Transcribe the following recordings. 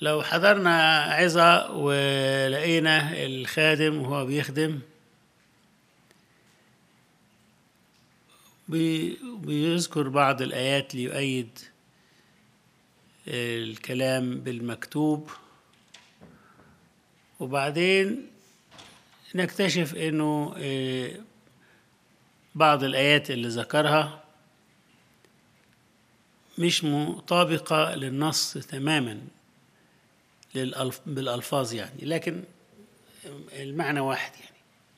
لو حضرنا عظة ولقينا الخادم وهو بيخدم بي- بيذكر بعض الآيات ليؤيد الكلام بالمكتوب وبعدين نكتشف انه آه، بعض الآيات اللي ذكرها مش مطابقة للنص تماما للألف بالألفاظ يعني لكن المعنى واحد يعني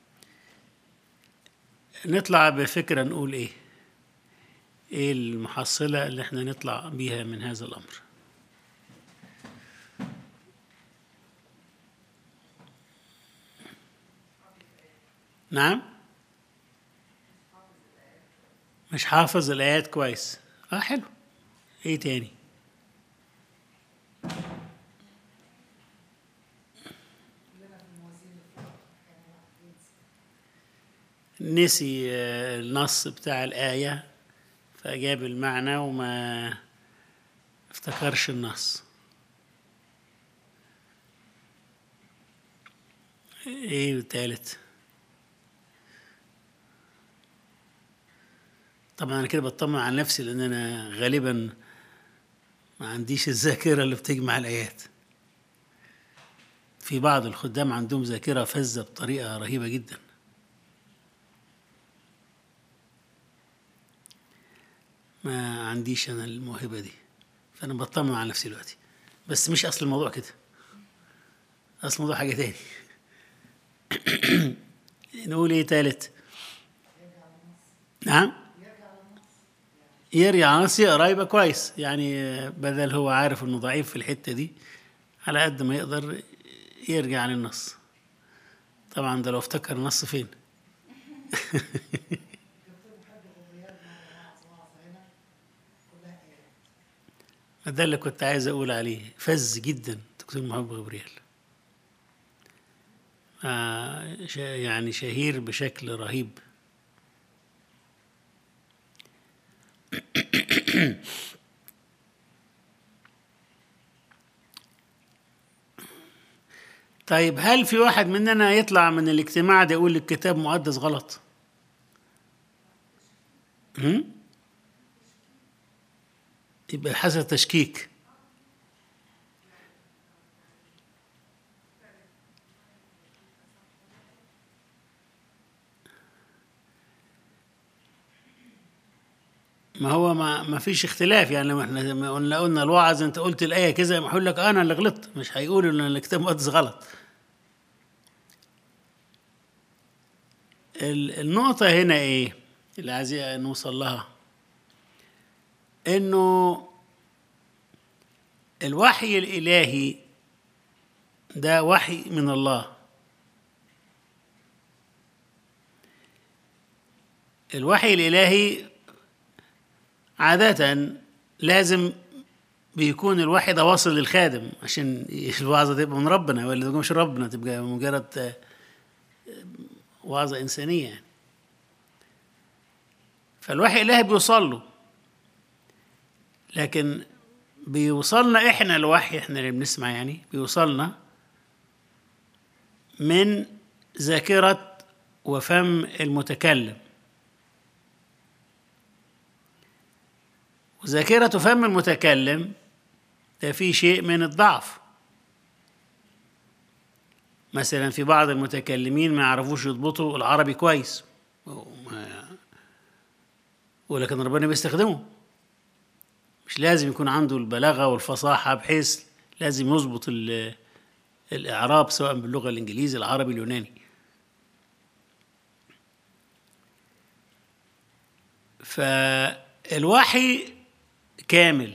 نطلع بفكرة نقول إيه إيه المحصلة اللي إحنا نطلع بيها من هذا الأمر نعم مش حافظ الآيات كويس اه حلو ايه تاني نسي آه، النص بتاع الآية فجاب المعنى وما افتكرش النص ايه التالت طبعا انا كده بطمن على نفسي لان انا غالبا ما عنديش الذاكره اللي بتجمع الايات في بعض الخدام عندهم ذاكره فذه بطريقه رهيبه جدا ما عنديش انا الموهبه دي فانا بطمن على نفسي دلوقتي بس مش اصل الموضوع كده اصل الموضوع حاجه تاني نقول ايه تالت نعم يرجع نص يقرا يبقى كويس يعني بدل هو عارف انه ضعيف في الحته دي على قد ما يقدر يرجع للنص طبعا ده لو افتكر النص فين ما ده اللي كنت عايز اقول عليه فز جدا دكتور محمد غبريل آه ش- يعني شهير بشكل رهيب طيب هل في واحد مننا يطلع من الاجتماع ده يقول الكتاب مقدس غلط؟ هم؟ يبقى حسب تشكيك ما هو ما ما فيش اختلاف يعني لما احنا لما قلنا قلنا الوعظ انت قلت الايه كذا ما هقول لك انا اللي غلطت مش هيقولوا ان الكتاب مقدس غلط ال- النقطة هنا ايه اللي عايزين نوصل لها انه الوحي الالهي ده وحي من الله الوحي الالهي عادة لازم بيكون الوحي ده واصل للخادم عشان الوعظة تبقى من ربنا ولا تبقى مش ربنا تبقى مجرد آه، وعظة إنسانية يعني فالوحي الإلهي بيوصل له لكن بيوصلنا إحنا الوحي إحنا اللي بنسمع يعني بيوصلنا من ذاكرة وفم المتكلم وذاكرة فم المتكلم ده في شيء من الضعف مثلا في بعض المتكلمين ما يعرفوش يضبطوا العربي كويس وما- ولكن ربنا بيستخدمه مش لازم يكون عنده البلاغة والفصاحة بحيث لازم يظبط ال- الإعراب سواء باللغة الإنجليزية العربي اليوناني فالوحي كامل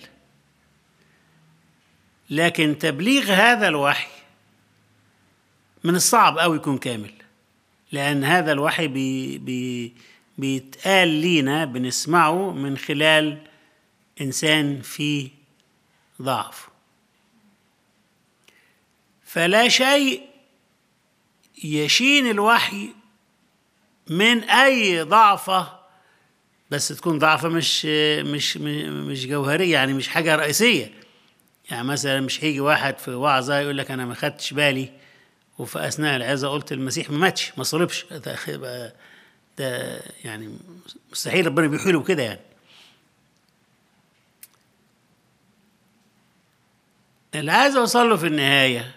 لكن تبليغ هذا الوحي من الصعب أوي يكون كامل لأن هذا الوحي بي بي بيتقال لينا بنسمعه من خلال إنسان فيه ضعف فلا شيء يشين الوحي من أي ضعفة بس تكون ضعفة مش مش مش جوهرية يعني مش حاجة رئيسية يعني مثلا مش هيجي واحد في وعظة يقول لك أنا ما خدتش بالي وفي أثناء العظة قلت المسيح ما ماتش ما صلبش ده, يبقى ده يعني مستحيل ربنا بيحيله بكده يعني اللي عايز أوصل له في النهاية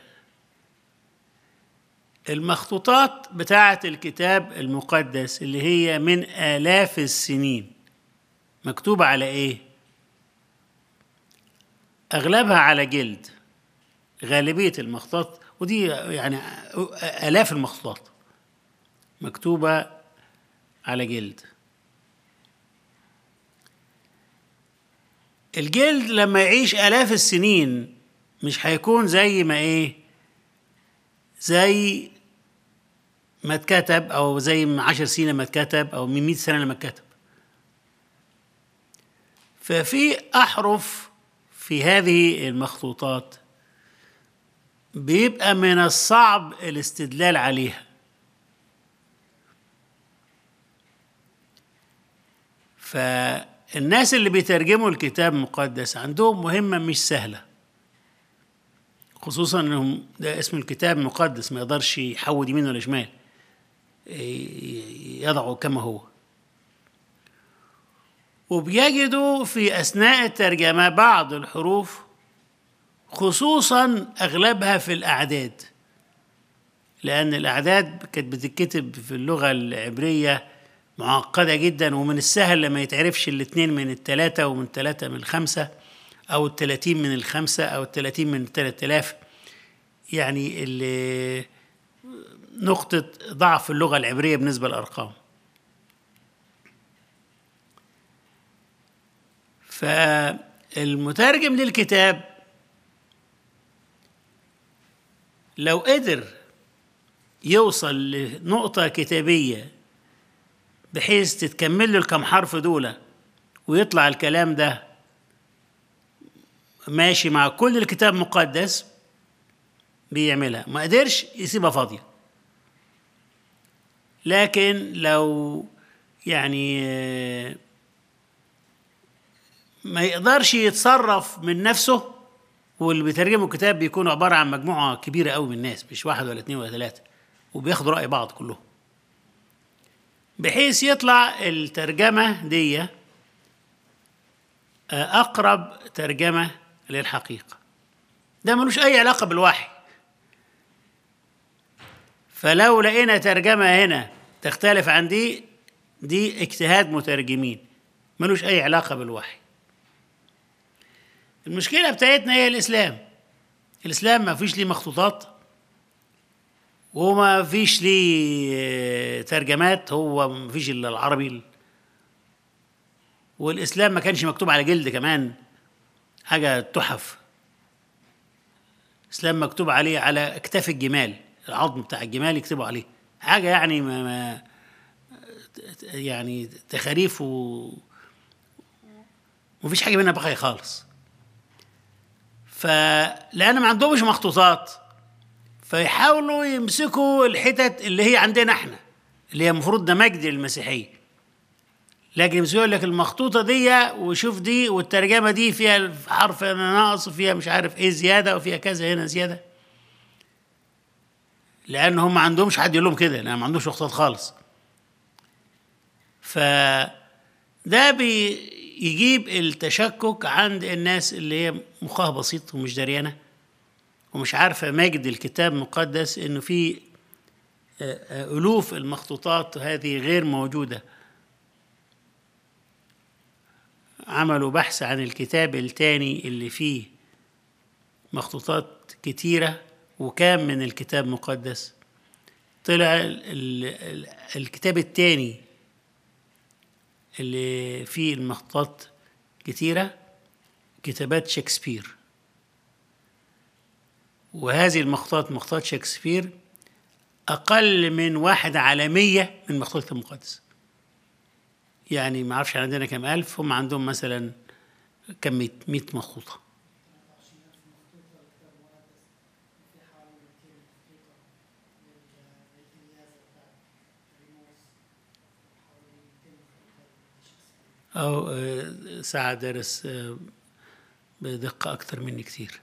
المخطوطات بتاعة الكتاب المقدس اللي هي من آلاف السنين مكتوبة على إيه؟ أغلبها على جلد غالبية المخطوطات ودي يعني آلاف المخطوطات مكتوبة على جلد الجلد لما يعيش آلاف السنين مش هيكون زي ما إيه زي ما اتكتب أو زي من عشر سنين لما اتكتب أو من مئة سنة لما اتكتب ففي أحرف في هذه المخطوطات بيبقى من الصعب الاستدلال عليها فالناس اللي بيترجموا الكتاب المقدس عندهم مهمة مش سهلة خصوصا انهم ده اسم الكتاب المقدس ما يقدرش يحود يمين ولا شمال يضعه كما هو وبيجدوا في اثناء الترجمه بعض الحروف خصوصا اغلبها في الاعداد لان الاعداد كانت بتتكتب في اللغه العبريه معقده جدا ومن السهل لما يتعرفش الاثنين من الثلاثه ومن ثلاثه من الخمسه او الثلاثين من الخمسه او الثلاثين من الثلاث الاف يعني اللي نقطه ضعف اللغه العبريه بالنسبه للارقام فالمترجم للكتاب لو قدر يوصل لنقطة كتابية بحيث تتكمل له الكم حرف دول ويطلع الكلام ده ماشي مع كل الكتاب المقدس بيعملها ما قدرش يسيبها فاضية لكن لو يعني ما يقدرش يتصرف من نفسه واللي بيترجموا الكتاب بيكونوا عبارة عن مجموعة كبيرة قوي من الناس مش واحد ولا اتنين ولا ثلاثة وبياخدوا رأي بعض كلهم بحيث يطلع الترجمة دي أقرب ترجمة للحقيقة ده ملوش أي علاقة بالوحي فلو لقينا ترجمة هنا تختلف عن دي دي اجتهاد مترجمين ملوش أي علاقة بالوحي المشكلة بتاعتنا هي الإسلام الإسلام ما فيش ليه مخطوطات وما فيش ليه ترجمات هو ما فيش إلا العربي والإسلام ما كانش مكتوب على جلد كمان حاجة تحف الإسلام مكتوب عليه على أكتاف الجمال العظم بتاع الجمال يكتبوا عليه حاجة يعني ما, ما يعني تخاريف و ومفيش حاجة منها بقايا خالص فلان ما عندهمش مخطوطات فيحاولوا يمسكوا الحتت اللي هي عندنا احنا اللي هي المفروض ده مجد للمسيحيه لكن يمسكوا يقول لك المخطوطه دي وشوف دي والترجمه دي فيها حرف ناقص وفيها مش عارف ايه زياده وفيها كذا هنا زياده لان هم ما عندهمش حد يقول لهم كده لان ما عندهمش مخطوطات خالص ف ده بي يجيب التشكك عند الناس اللي هي مخها بسيط ومش دريانه ومش عارفه مجد الكتاب المقدس انه في الوف المخطوطات هذه غير موجوده عملوا بحث عن الكتاب الثاني اللي فيه مخطوطات كتيره وكام من الكتاب المقدس طلع الكتاب الثاني اللي فيه المخطوطات كتيرة كتابات شكسبير وهذه المخطوطات مخطوطات شكسبير أقل من واحد على مية من مخطوطة المقدس يعني ما أعرفش عندنا كم ألف هم عندهم مثلا كم مية, مية مخطوطة أو ساعة درس بدقة أكتر مني كتير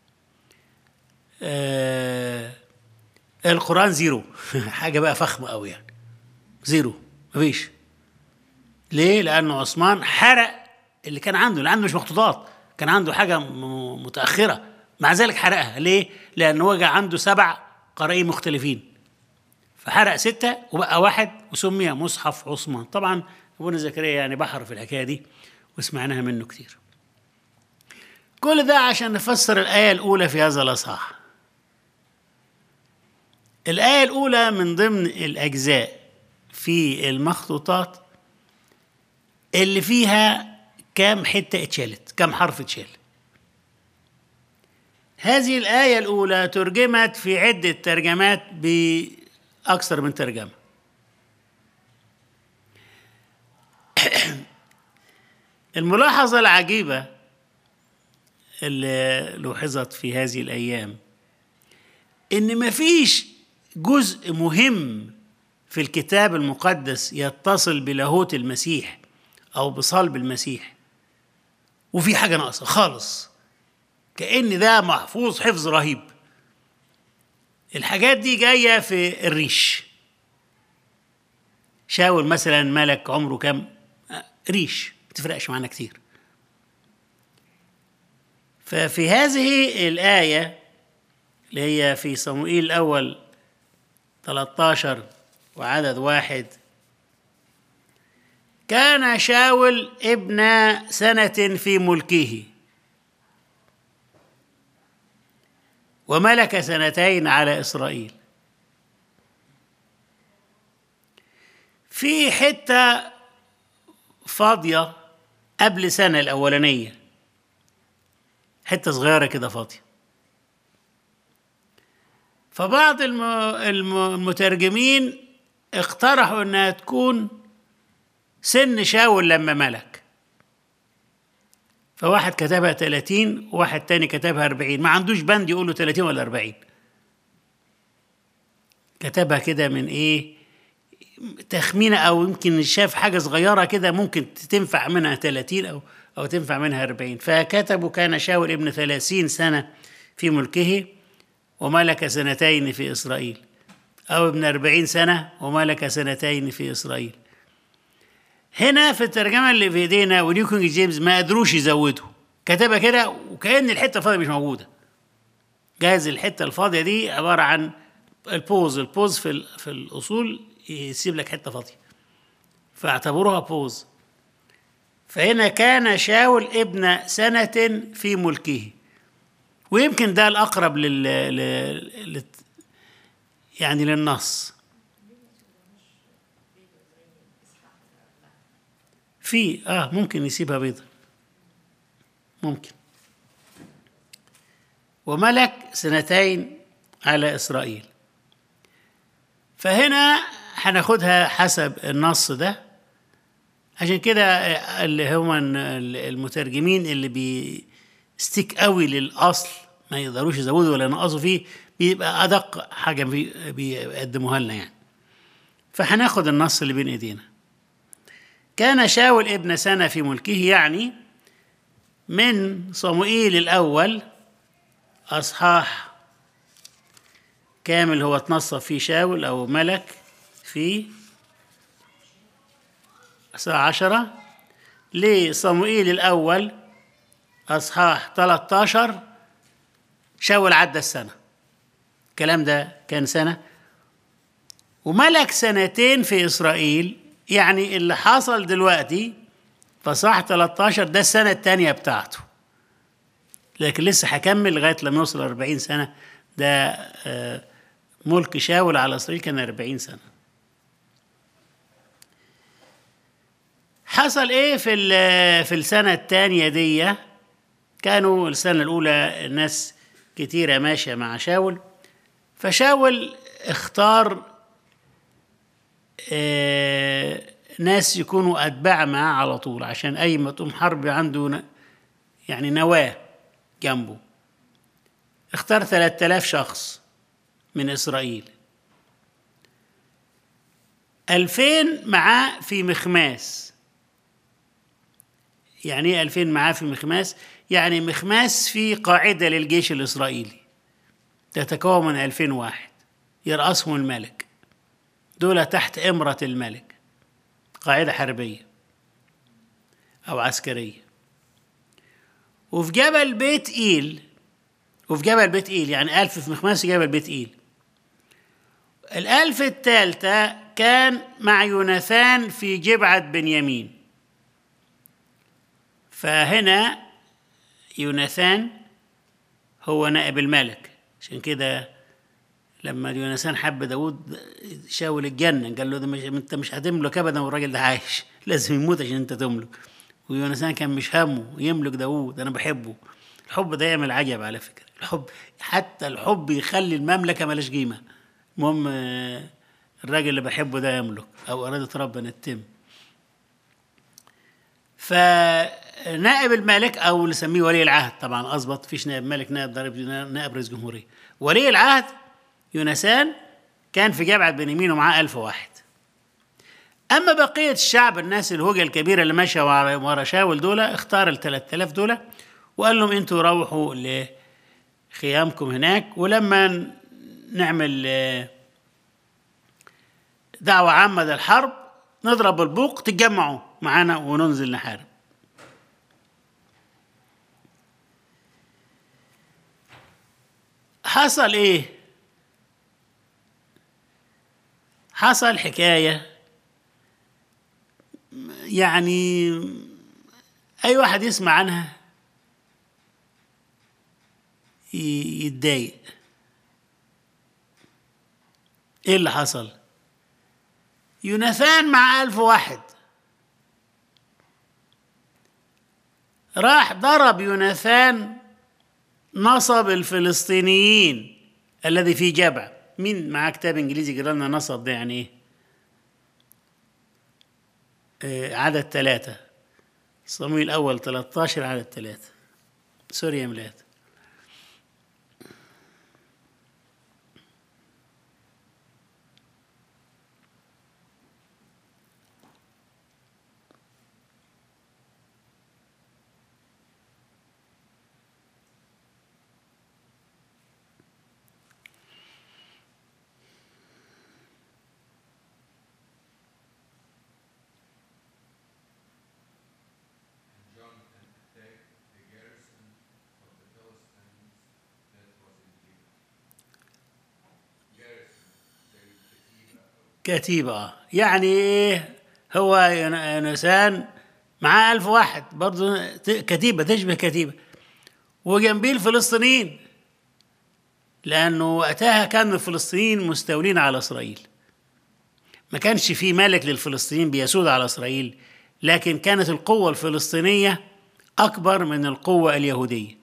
آه القرآن زيرو حاجة بقى فخمة أوي يعني زيرو مفيش ليه؟ لأنه عثمان حرق اللي كان عنده اللي عنده مش مخطوطات كان عنده حاجة م- متأخرة مع ذلك حرقها ليه؟ لأنه وجع عنده سبع قارئين مختلفين فحرق ستة وبقى واحد وسمي مصحف عثمان طبعا ابونا زكريا يعني بحر في الحكاية دي وسمعناها منه كتير كل ده عشان نفسر الآية الأولى في هذا الأصحاح الآية الأولى من ضمن الأجزاء في المخطوطات اللي فيها كام حتة اتشالت كام حرف اتشال هذه الآية الأولى ترجمت في عدة ترجمات بأكثر من ترجمة الملاحظة العجيبة اللي لوحظت في هذه الأيام إن مفيش جزء مهم في الكتاب المقدس يتصل بلاهوت المسيح أو بصلب المسيح وفي حاجة ناقصة خالص كأن ده محفوظ حفظ رهيب الحاجات دي جاية في الريش شاول مثلا ملك عمره كام آه، ريش ما تفرقش معانا كتير ففي هذه الآية اللي هي في صموئيل الأول 13 وعدد واحد كان شاول ابن سنة في ملكه وملك سنتين على إسرائيل في حتة فاضية قبل سنة الأولانية حتة صغيرة كده فاضية فبعض الم- الم- المترجمين اقترحوا انها تكون سن شاول لما ملك فواحد كتبها 30 وواحد تاني كتبها 40 ما عندوش بند يقول له 30 ولا 40 كتبها كده من ايه تخمينه او يمكن شاف حاجه صغيره كده ممكن تنفع منها 30 او او تنفع منها 40 فكتبوا كان شاول ابن 30 سنه في ملكه وملك سنتين في اسرائيل او ابن 40 سنه وملك سنتين في اسرائيل هنا في الترجمه اللي في ايدينا ونيو كينج جيمس ما قدروش يزودوا كتبها كده وكأن الحته الفاضيه مش موجوده جايز الحته الفاضيه دي عباره عن البوز البوز في ال- في الاصول يسيب لك حته فاضيه فاعتبروها بوز فهنا كان شاول ابن سنة في ملكه ويمكن ده الأقرب لل... لل... لل... يعني للنص في اه ممكن يسيبها بيضة ممكن وملك سنتين على إسرائيل فهنا هناخدها حسب النص ده عشان كده اللي هم المترجمين اللي بيستيك قوي للأصل ما يقدروش يزودوا ولا ينقصوا فيه بيبقى أدق حاجة بي- بيقدموها لنا يعني فهناخد النص اللي بين ايدينا كان شاول ابن سنة في ملكه يعني من صموئيل الأول أصحاح كامل هو اتنصب فيه شاول أو ملك في الساعة عشرة لصموئيل الأول أصحاح 13 شاول عدى السنة الكلام ده كان سنة وملك سنتين في إسرائيل يعني اللي حصل دلوقتي فصح 13 ده السنة التانية بتاعته لكن لسه هكمل لغاية لما يوصل 40 سنة ده آه، ملك شاول على إسرائيل كان 40 سنة حصل ايه في ال- في السنة التانية دي كانوا السنة الأولى الناس كتيرة ماشية مع شاول فشاول اختار آه، ناس يكونوا أتباع معاه على طول عشان أي ما تقوم حرب عنده ن- يعني نواة جنبه اختار 3000 شخص من إسرائيل ألفين معاه في مخماس يعني ايه 2000 معاه في مخماس يعني مخماس في قاعده للجيش الاسرائيلي تتكون من 2000 واحد يرأسهم الملك دول تحت إمرة الملك قاعدة حربية أو عسكرية وفي جبل بيت إيل وفي جبل بيت إيل يعني ألف في مخماس جبل بيت إيل الألف الثالثة كان مع يوناثان في جبعة بنيامين فهنا يوناثان هو نائب الملك عشان كده لما يوناثان حب داود شاول الجنة قال له ده مش انت مش هتملك ابدا والراجل ده عايش لازم يموت عشان انت تملك ويوناثان كان مش همه يملك داود انا بحبه الحب ده يعمل عجب على فكرة الحب حتى الحب يخلي المملكة ملاش قيمة المهم آه، الراجل اللي بحبه ده يملك او ارادة ربنا تتم فنائب الملك او اللي نسميه ولي العهد طبعا اظبط فيش نائب ملك نائب ضريب نائب رئيس جمهوريه ولي العهد يونسان كان في جبعة بنيامين ومعاه ألف واحد أما بقية الشعب الناس الهوجة الكبيرة اللي ماشية ورا ورا شاول دول اختار ال 3000 دول وقال لهم انتوا روحوا لخيامكم هناك ولما نعمل آه، دعوة عامة للحرب نضرب البوق تتجمعوا معانا وننزل نحارب حصل ايه حصل حكاية يعني أي واحد يسمع عنها ي- يتضايق إيه اللي حصل؟ يوناثان مع ألف واحد راح ضرب يوناثان نصب الفلسطينيين الذي في جبع مين معاه كتاب انجليزي يقرا لنا نصب ده يعني ايه آه، عدد ثلاثة صمويل الأول 13 عدد ثلاثة سوري يا ميلاد Jonathan attacked the garrison of the Philistines that was in Gibeah. Garrison, the Katiba of كتيبة يعني ايه هو ين- يونسان معاه ألف واحد برضه ت- كتيبة تشبه كتيبة وجنبيه الفلسطينيين لأنه وقتها كان الفلسطينيين مستولين على إسرائيل ما كانش في ملك للفلسطينيين بيسود على إسرائيل لكن كانت القوة الفلسطينية أكبر من القوة اليهودية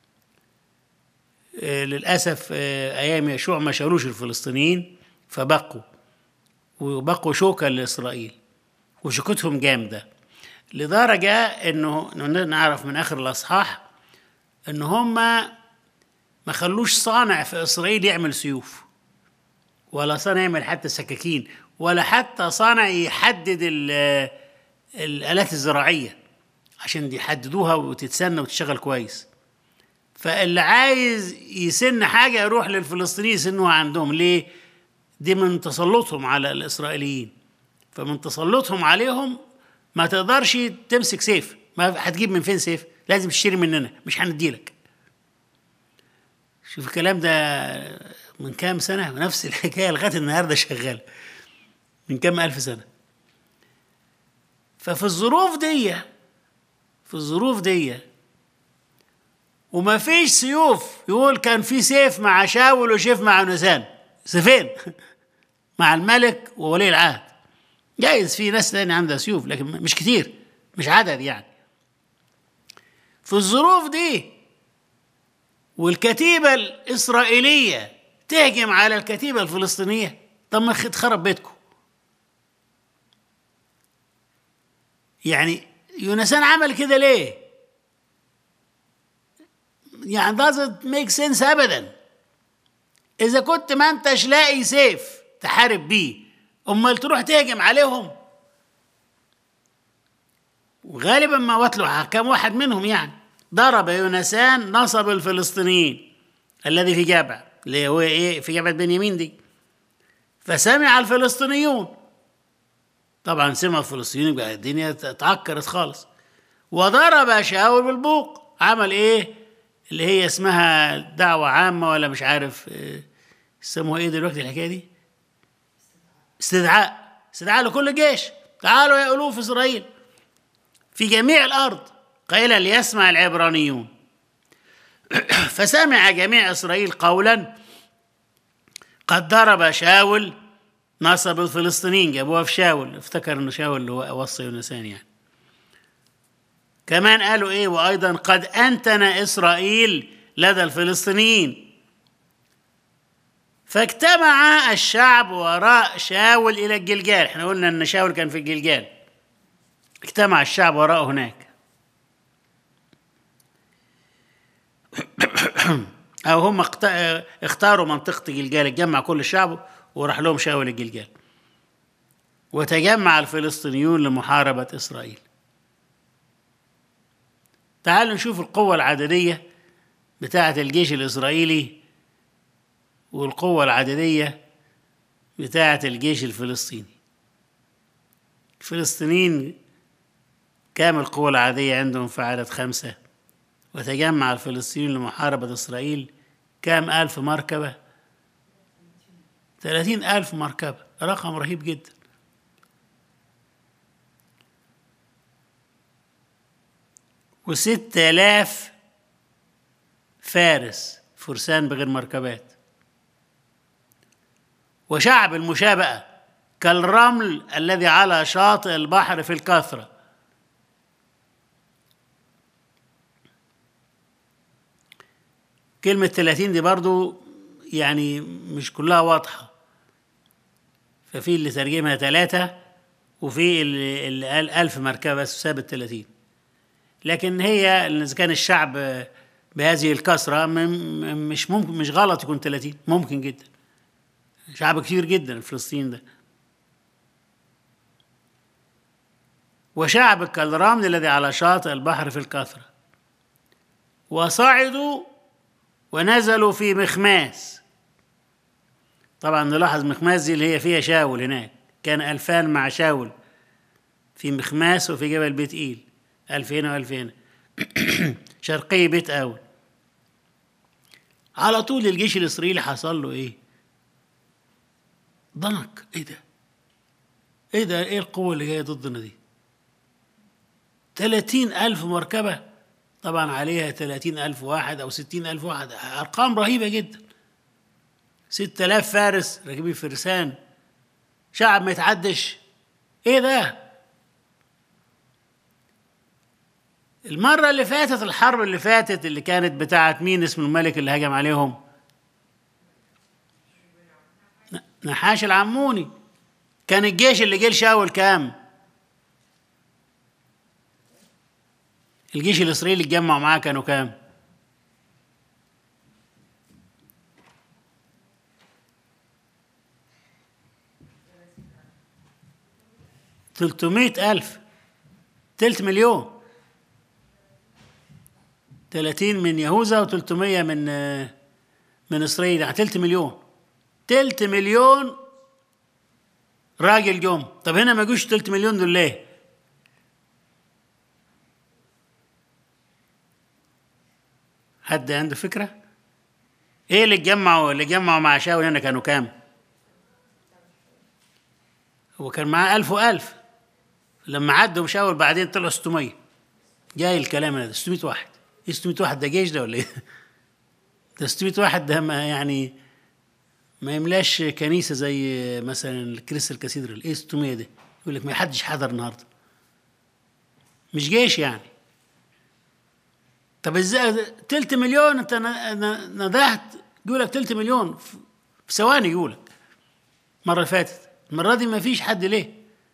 آه، للأسف آه، أيام يشوع ما شالوش الفلسطينيين فبقوا وبقوا شوكة لإسرائيل وشوكتهم جامدة لدرجة إنه نعرف من آخر الأصحاح إن هم ما خلوش صانع في إسرائيل يعمل سيوف ولا صانع يعمل حتى سكاكين ولا حتى صانع يحدد ال- الآلات الزراعية عشان يحددوها وتتسنى وتشتغل كويس فاللي عايز يسن حاجة يروح للفلسطينيين يسنوها عندهم ليه؟ دي من تسلطهم على الإسرائيليين فمن تسلطهم عليهم ما تقدرش تمسك سيف ما هتجيب من فين سيف لازم تشتري مننا مش هنديلك شوف الكلام ده من كام سنة نفس الحكاية لغاية النهاردة شغالة من كام ألف سنة ففي الظروف دي في الظروف دي وما فيش سيوف يقول كان في سيف مع شاول وسيف مع نسان سيفين مع الملك وولي العهد جايز في ناس تاني عندها سيوف لكن مش كتير مش عدد يعني في الظروف دي والكتيبة الإسرائيلية تهجم على الكتيبة الفلسطينية طب ما تخرب بيتكم يعني يونسان عمل كده ليه؟ يعني doesn't make sense أبدا إذا كنت ما أنتش لاقي سيف تحارب بيه أمال تروح تهجم عليهم وغالبا ما وتله كم واحد منهم يعني ضرب يونسان نصب الفلسطينيين الذي في جبع اللي هو ايه في جبهة بنيامين دي فسمع الفلسطينيون طبعا سمع الفلسطينيين بقى الدنيا اتعكرت خالص وضرب شاول بالبوق عمل ايه اللي هي اسمها دعوة عامة ولا مش عارف إيه، يسموها ايه دلوقتي الحكاية دي استدعاء استدعاء لكل الجيش تعالوا يا ألوف إسرائيل في جميع الأرض قيل ليسمع العبرانيون فسمع جميع إسرائيل قولا قد ضرب شاول نصب الفلسطينيين جابوها في شاول افتكر انه شاول اللي هو وصى يونسان يعني كمان قالوا ايه وايضا قد انتن اسرائيل لدى الفلسطينيين فاجتمع الشعب وراء شاول الى الجلجال احنا قلنا ان شاول كان في الجلجال اجتمع الشعب وراءه هناك او هم اخت- اختاروا منطقه جلجال اتجمع كل الشعب وراح لهم شاول الجلجال وتجمع الفلسطينيون لمحاربه اسرائيل تعالوا نشوف القوة العددية بتاعة الجيش الإسرائيلي والقوة العددية بتاعة الجيش الفلسطيني الفلسطينيين كام القوة العادية عندهم في عدد خمسة وتجمع الفلسطينيون لمحاربة إسرائيل كام ألف مركبة ثلاثين ألف مركبة رقم رهيب جدا وست آلاف فارس فرسان بغير مركبات وشعب المشابهة كالرمل الذي على شاطئ البحر في الكثرة كلمة 30 دي برضو يعني مش كلها واضحة ففي اللي ترجمها ثلاثة وفي اللي, اللي قال ألف مركبة بس ساب الثلاثين لكن هي إذا كان الشعب بهذه الكثرة م- م- مش ممكن مش غلط يكون 30 ممكن جدا شعب كتير جدا فلسطين ده وشعب كالرمل الذي على شاطئ البحر في الكثرة وصعدوا ونزلوا في مخماس طبعا نلاحظ مخماس دي اللي هي فيها شاول هناك كان ألفان مع شاول في مخماس وفي جبل بيت إيل ألفين وألفين شرقي بيت آول على طول الجيش الإسرائيلي حصل له إيه ضنك إيه ده إيه ده إيه القوة اللي جاية ضدنا دي ثلاثين ألف مركبة طبعا عليها ثلاثين ألف واحد أو ستين ألف واحد أرقام رهيبة جدا ستة آلاف فارس راكبين فرسان شعب ما يتعدش إيه ده المرة اللي فاتت الحرب اللي فاتت اللي كانت بتاعت مين اسم الملك اللي هجم عليهم ن- نحاش العموني كان الجيش اللي جه لشاول كام الجيش الإسرائيلي اللي اتجمعوا معاه كانوا كام تلتمائة ألف تلت مليون تلاتين من يهوذا وتلتمية من آه، من إسرائيل يعني تلت مليون تلت مليون راجل جم طب هنا ما جوش تلت مليون دول ليه حد عنده فكرة ايه اللي اتجمعوا اللي اتجمعوا مع شاول هنا كانوا كام هو كان معاه ألف وألف لما عدوا شاول بعدين طلعوا 600 جاي الكلام ده 600 واحد ايه 600 واحد ده جيش ده ولا ايه ده 600 واحد ده ما يعني ما يملاش كنيسه زي مثلا الكريستال كاثيدرال ايه 600 ده يقول لك ما حدش حضر النهارده مش جيش يعني طب ازاي تلت مليون انت ن- ن- ندهت يقول لك تلت مليون في في ثواني يقول لك المره اللي فاتت المره دي ما فيش حد ليه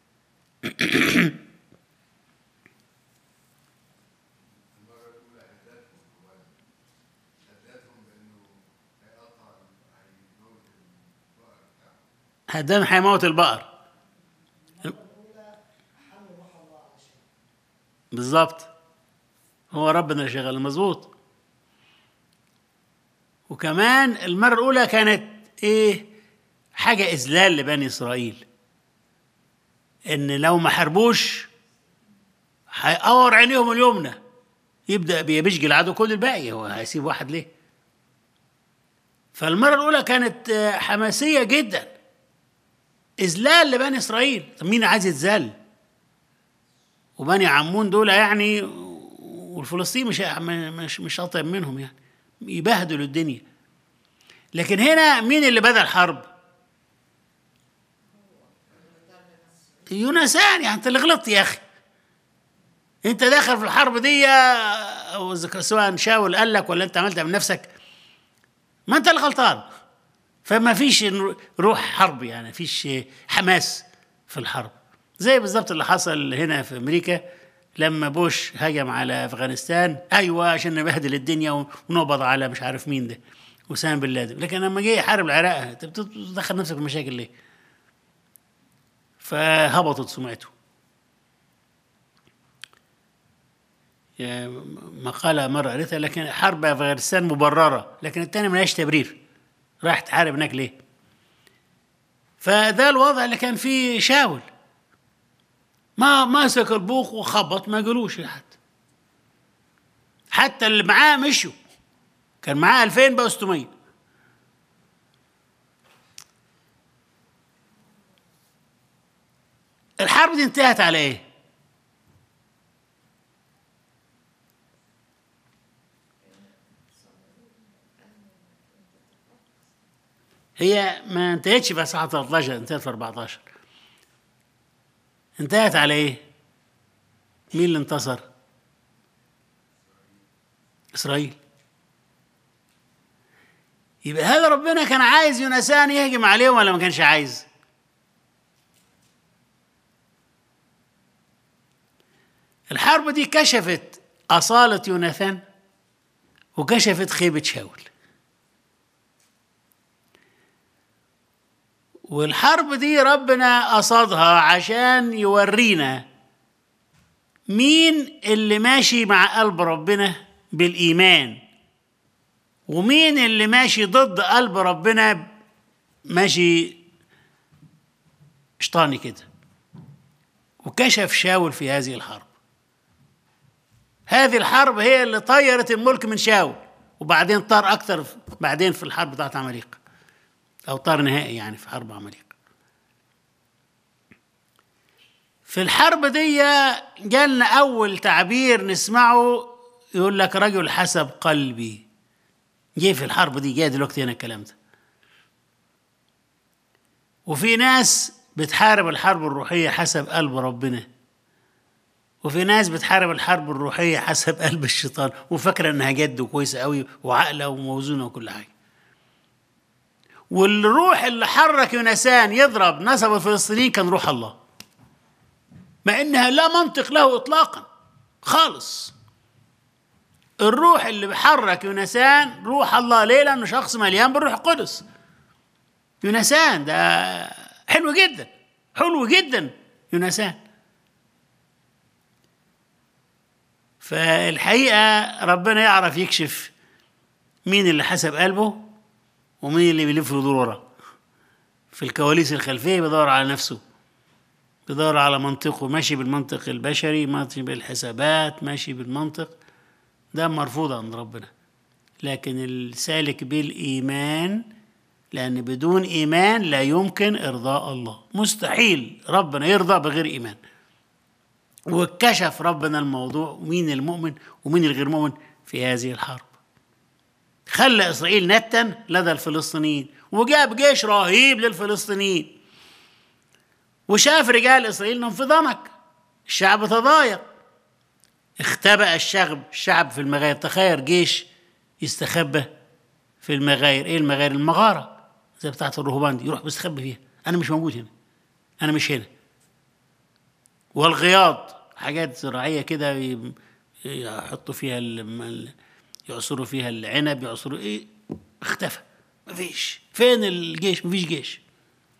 المرة الأولى هددهم هو هددهم بإنه هيقطع هيموت البقر بتاعهم هدان هيموت البقر بالظبط هو ربنا اللي شغال مظبوط وكمان المرة الأولى كانت إيه حاجة إذلال لبني إسرائيل إن لو ما حاربوش هيقور عينيهم اليمنى يبدأ بيشجي العدو كل الباقي هو هيسيب واحد ليه فالمرة الأولى كانت آه، حماسية جدا إذلال لبني إسرائيل طب مين عايز يتذل وبني عمون دول يعني والفلسطين مش مش مش اطيب منهم يعني يبهدلوا الدنيا لكن هنا مين اللي بدا الحرب؟ يونسان يعني انت اللي غلطت يا اخي انت داخل في الحرب دي او إذا كان سواء شاول قال لك ولا انت عملتها من نفسك ما انت اللي غلطان فما فيش روح حرب يعني ما فيش حماس في الحرب زي بالظبط اللي حصل هنا في امريكا لما بوش هجم على افغانستان ايوه عشان نبهدل الدنيا ونقبض على مش عارف مين ده وسام بن لادن لكن لما جه يحارب العراق انت بتدخل نفسك في مشاكل ليه؟ فهبطت سمعته يعني مقالة مرة قريتها لكن حرب أفغانستان مبررة لكن التاني ملهاش تبرير راح تحارب هناك ليه فده الوضع اللي كان فيه شاول ما مسك البوق وخبط ما قالوش لحد حتى اللي معاه مشوا كان معاه 2000 بقى 600 الحرب دي انتهت على ايه؟ هي ما انتهتش في ساعة 13 انتهت في 14 انتهت على ايه؟ مين اللي انتصر؟ اسرائيل يبقى هذا ربنا كان عايز يونسان يهجم عليهم ولا ما كانش عايز؟ الحرب دي كشفت أصالة يوناثان وكشفت خيبة شاول والحرب دي ربنا قصدها عشان يورينا مين اللي ماشي مع قلب ربنا بالإيمان ومين اللي ماشي ضد قلب ربنا ماشي شطاني كده وكشف شاول في هذه الحرب هذه الحرب هي اللي طيرت الملك من شاول وبعدين طار أكتر بعدين في الحرب بتاعت عماليق أو طار نهائي يعني في حرب عماليق في الحرب دي جالنا أول تعبير نسمعه يقول لك رجل حسب قلبي جه في الحرب دي جاي دلوقتي هنا الكلام ده وفي ناس بتحارب الحرب الروحية حسب قلب ربنا وفي ناس بتحارب الحرب الروحية حسب قلب الشيطان وفاكرة انها جد وكويسة قوي وعاقلة وموزونة وكل حاجة والروح اللي حرك يونسان يضرب نصب الفلسطينيين كان روح الله مع انها لا منطق له اطلاقا خالص الروح اللي بيحرك يونسان روح الله ليه لانه شخص مليان بالروح القدس يونسان ده حلو جدا حلو جدا يونسان فالحقيقة ربنا يعرف يكشف مين اللي حسب قلبه ومين اللي بيلف ويدور وراه في الكواليس الخلفية بيدور على نفسه بيدور على منطقه ماشي بالمنطق البشري ماشي بالحسابات ماشي بالمنطق ده مرفوض عند ربنا لكن السالك بالإيمان لأن بدون إيمان لا يمكن إرضاء الله مستحيل ربنا يرضى بغير إيمان وكشف ربنا الموضوع مين المؤمن ومين الغير مؤمن في هذه الحرب خلى إسرائيل نتا لدى الفلسطينيين وجاب جيش رهيب للفلسطينيين وشاف رجال إسرائيل إنهم في ضنك الشعب تضايق اختبأ الشعب الشعب في المغاير تخيل جيش يستخبى في المغاير ايه المغاير المغارة زي بتاعت الرهبان دي يروح بيستخبى فيها انا مش موجود هنا انا مش هنا والغياض حاجات زراعية كده يحطوا فيها ال... يعصروا فيها العنب يعصروا ايه اختفى مفيش فين الجيش مفيش جيش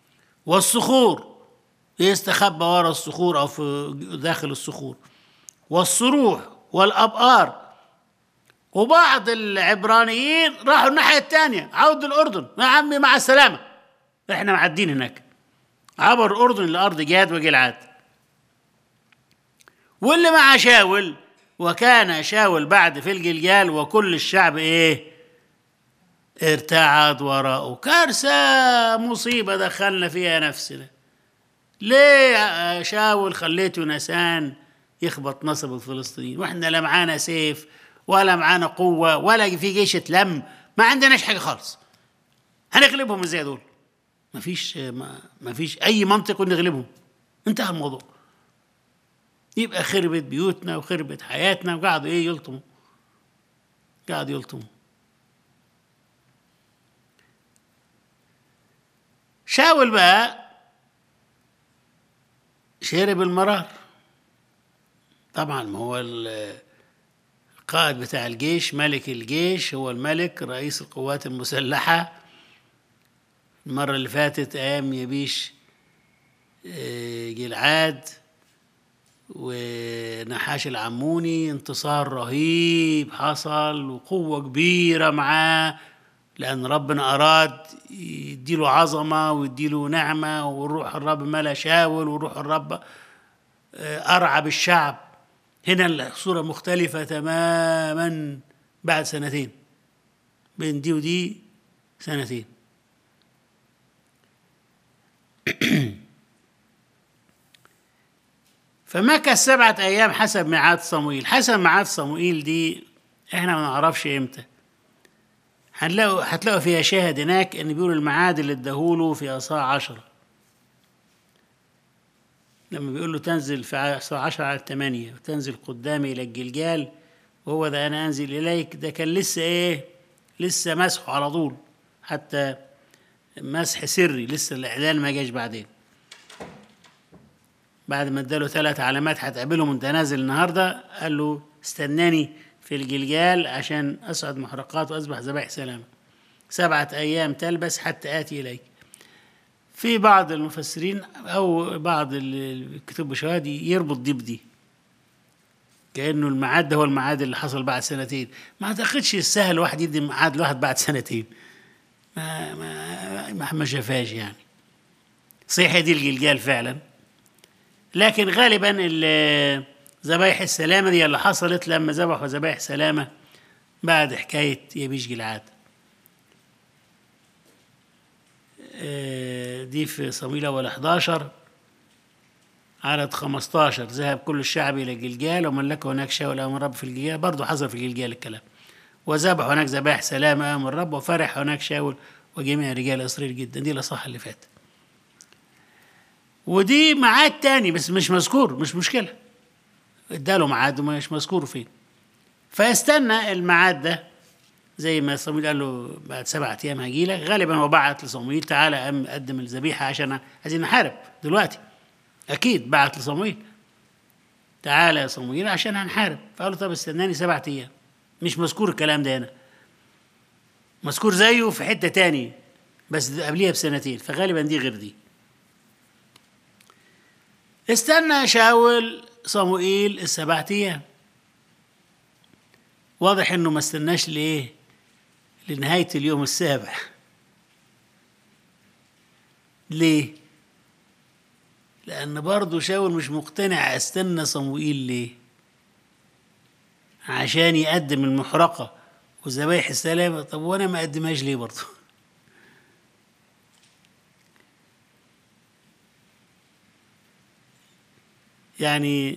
والصخور يستخبى ورا الصخور او في داخل الصخور والصروح والأبقار وبعض العبرانيين راحوا الناحية الثانية عودوا الأردن يا عمي مع السلامة احنا معدين هناك عبر الأردن لأرض جاد وجلعاد واللي مع شاول وكان شاول بعد في الجلجال وكل الشعب ايه ارتعد وراءه كارثة مصيبة دخلنا فيها نفسنا ليه يا شاول خليته نسان يخبط نصب الفلسطينيين واحنا لا معانا سيف ولا معانا قوة ولا في جيش اتلم ما عندناش حاجة خالص هنغلبهم ازاي دول مفيش ما مفيش أي منطق نغلبهم انتهى الموضوع يبقى خربت بيوتنا وخربت حياتنا وقعدوا ايه يلطموا قعدوا يلطموا شاول بقى شرب المرار طبعا ما هو ال- القائد بتاع الجيش ملك الجيش هو الملك رئيس القوات المسلحة المرة اللي فاتت أيام يبيش آه، جلعاد ونحاش العموني انتصار رهيب حصل وقوة كبيرة معاه لأن ربنا أراد يديله عظمة ويديله نعمة وروح الرب ملا شاول وروح الرب آه، أرعى بالشعب هنا الصورة مختلفة تماما بعد سنتين بين دي ودي سنتين فمكث سبعة أيام حسب ميعاد صموئيل حسب ميعاد صموئيل دي احنا ما نعرفش امتى هنلاقوا هتلاقوا فيها شاهد هناك ان بيقولوا الميعاد اللي اداهوله في اصاع عشرة لما بيقول له تنزل في اصاع عشرة على الثمانية وتنزل قدامي الى الجلجال وهو ده انا انزل اليك ده كان لسه ايه لسه مسحه على طول حتى مسح سري لسه الاعلان ما جاش بعدين بعد ما اداله ثلاث علامات هتقابلهم وانت نازل النهارده قال له استناني في الجلجال عشان اصعد محرقات واذبح ذبائح سلامه سبعه ايام تلبس حتى اتي اليك في بعض المفسرين او بعض ال- الكتب بشهاد يربط دي بدي كانه الميعاد ده هو الميعاد اللي حصل بعد سنتين ما اعتقدش السهل واحد يدي ميعاد لواحد بعد سنتين ما ما ما, ما شافهاش يعني صحيح دي الجلجال فعلا لكن غالبا ال- ذبايح السلامة دي اللي حصلت لما ذبحوا ذبايح سلامة بعد حكاية يبيش جلعاد آه، دي في صمويل أول 11 عدد 15 ذهب كل الشعب إلى جلجال وملكوا هناك شاول أمام الرب في الجلجال برضه حصل في جلجال الكلام وذبحوا هناك ذبائح سلامة أمام الرب وفرح هناك شاول وجميع رجال إسرائيل جدا دي الأصح اللي فات ودي ميعاد تاني بس مش مذكور مش مشكلة اداله ميعاد ومش مذكور فين فاستنى الميعاد ده زي ما صمويل قال له بعد سبعة أيام هجيلك غالبا هو بعت لصمويل تعالى أم قدم الذبيحة عشان عايزين نحارب دلوقتي أكيد بعت لصمويل تعالى يا صمويل عشان هنحارب فقال له طب استناني سبعة أيام مش مذكور الكلام ده هنا مذكور زيه في حتة تاني بس ده قبليها بسنتين فغالبا دي غير دي استنى شاول صموئيل السبعة أيام واضح إنه ما استناش لإيه؟ لنهاية اليوم السابع ليه؟ لأن برضه شاول مش مقتنع استنى صموئيل ليه؟ عشان يقدم المحرقة وذبايح السلامة طب وأنا ما أقدمهاش ليه برضه؟ يعني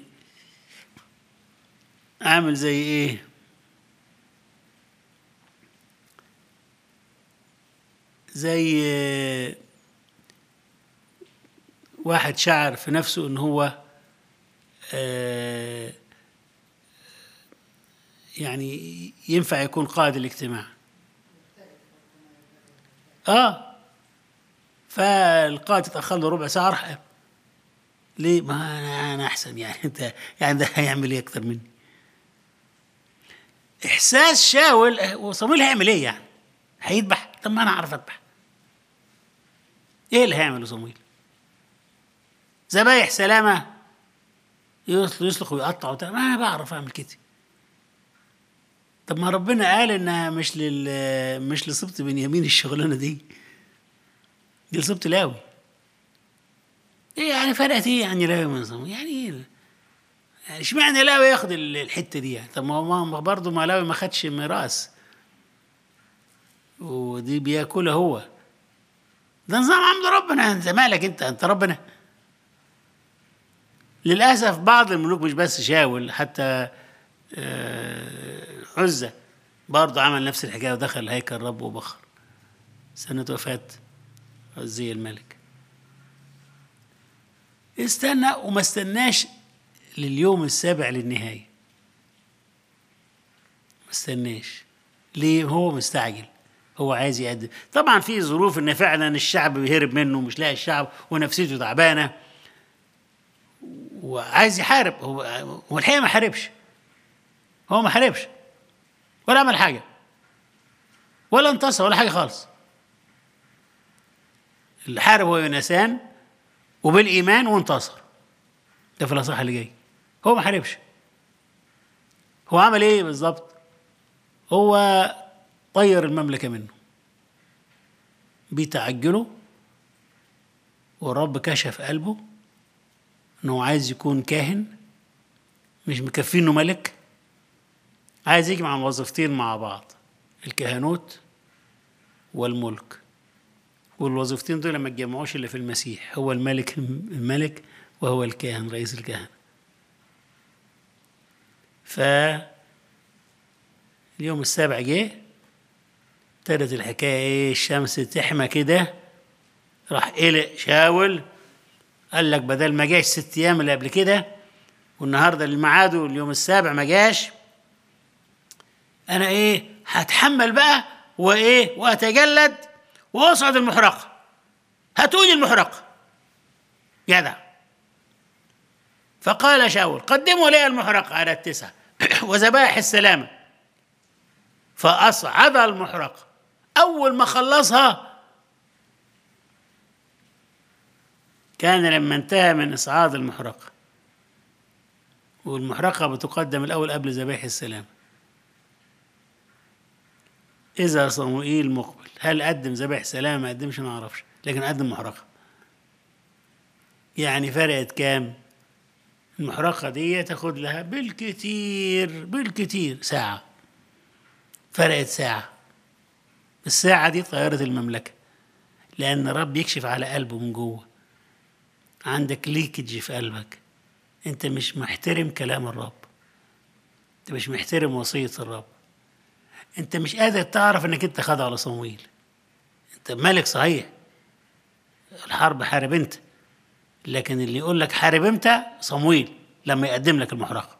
عامل زي ايه زي آه، واحد شعر في نفسه ان هو آه، يعني ينفع يكون قائد الاجتماع اه فالقائد اتاخر له ربع ساعه راح قام. ليه؟ ما انا انا احسن يعني انت يعني ده هيعمل ايه اكتر مني؟ احساس شاول اه، وصمويل هيعمل ايه يعني؟ هيذبح؟ طب ما انا اعرف اذبح. ايه اللي هيعمله صمويل؟ ذبايح سلامه يسلق يسلق ويقطع وبتاع ما انا بعرف اعمل كده طب ما ربنا قال انها مش لل مش لسبط بنيامين الشغلانه دي دي لسبط لاوي ايه يعني فرقت ايه يعني لاوي من صموئيل يعني ايه يعني اشمعنى لاوي ياخد ال- الحته دي يعني طب ما هو ما- برضه ما لاوي ما خدش ميراث ودي بياكلها هو ده نظام عمد ربنا انت مالك انت انت ربنا للاسف بعض الملوك مش بس شاول حتى آه، عزة برضه عمل نفس الحكايه ودخل هيكل رب وبخر سنة وفاة عزية الملك استنى وما استناش لليوم السابع للنهاية ما استناش ليه هو مستعجل هو عايز يقدم طبعا في ظروف ان فعلا الشعب بيهرب منه مش لاقي الشعب ونفسيته تعبانه وعايز يحارب هو هو الحقيقه ما حاربش هو ما حاربش ولا عمل حاجه ولا انتصر ولا حاجه خالص اللي حارب هو يونسان وبالايمان وانتصر ده في الاصحاح اللي جاي هو ما حاربش هو عمل ايه بالظبط هو طير المملكه منه بتعجله والرب كشف قلبه انه عايز يكون كاهن مش مكفيه انه ملك عايز يجمع الوظيفتين مع بعض الكهنوت والملك والوظيفتين دول ما تجمعوش الا في المسيح هو الملك الملك وهو الكاهن رئيس الكهنه ف اليوم السابع جه ابتدت الحكايه ايه الشمس تحمى كده راح قلق شاول قال لك بدل ما جاش ست ايام اللي قبل كده والنهارده اللي ميعاده اليوم السابع ما جاش انا ايه هتحمل بقى وايه واتجلد واصعد المحرقه هاتوني المحرقه جدع فقال شاول قدموا لي المحرقه على التسعه وذبائح السلامه فاصعد المحرقه اول ما خلصها كان لما انتهى من إصعاد المحرقة والمحرقة بتقدم الأول قبل ذبائح السلام إذا صموئيل مقبل هل قدم ذبائح سلام ما قدمش ما أعرفش لكن قدم محرقة يعني فرقت كام المحرقة دي تاخد لها بالكتير بالكتير ساعة فرقت ساعة الساعة دي طيرت المملكة لأن رب يكشف على قلبه من جوه عندك ليكج في قلبك انت مش محترم كلام الرب انت مش محترم وصية الرب انت مش قادر تعرف انك انت خاضع على صمويل انت ملك صحيح الحرب حارب انت لكن اللي يقول لك حارب امتى صمويل لما يقدم لك المحرقة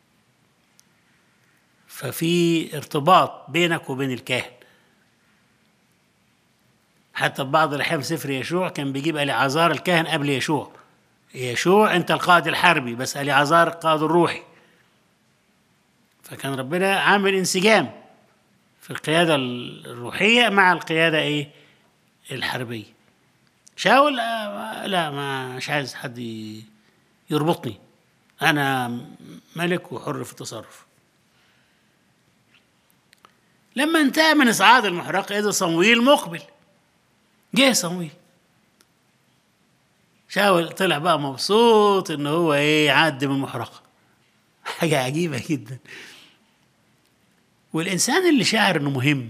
ففي ارتباط بينك وبين الكاهن حتى في بعض الأحيان في سفر يشوع كان بيجيب اليعازار الكاهن قبل يشوع يشوع أنت القائد الحربي بس اليعازار القائد الروحي فكان ربنا عامل انسجام في القيادة الروحية مع القيادة إيه الحربية شاول آه، لا ما مش عايز حد ي- يربطني أنا ملك وحر في التصرف لما انتهى من إصعاد المحرقة إذا صمويل مقبل جه صمويل شاول طلع بقى مبسوط ان هو ايه يعدي من المحرقه حاجه عجيبه جدا والانسان اللي شاعر انه مهم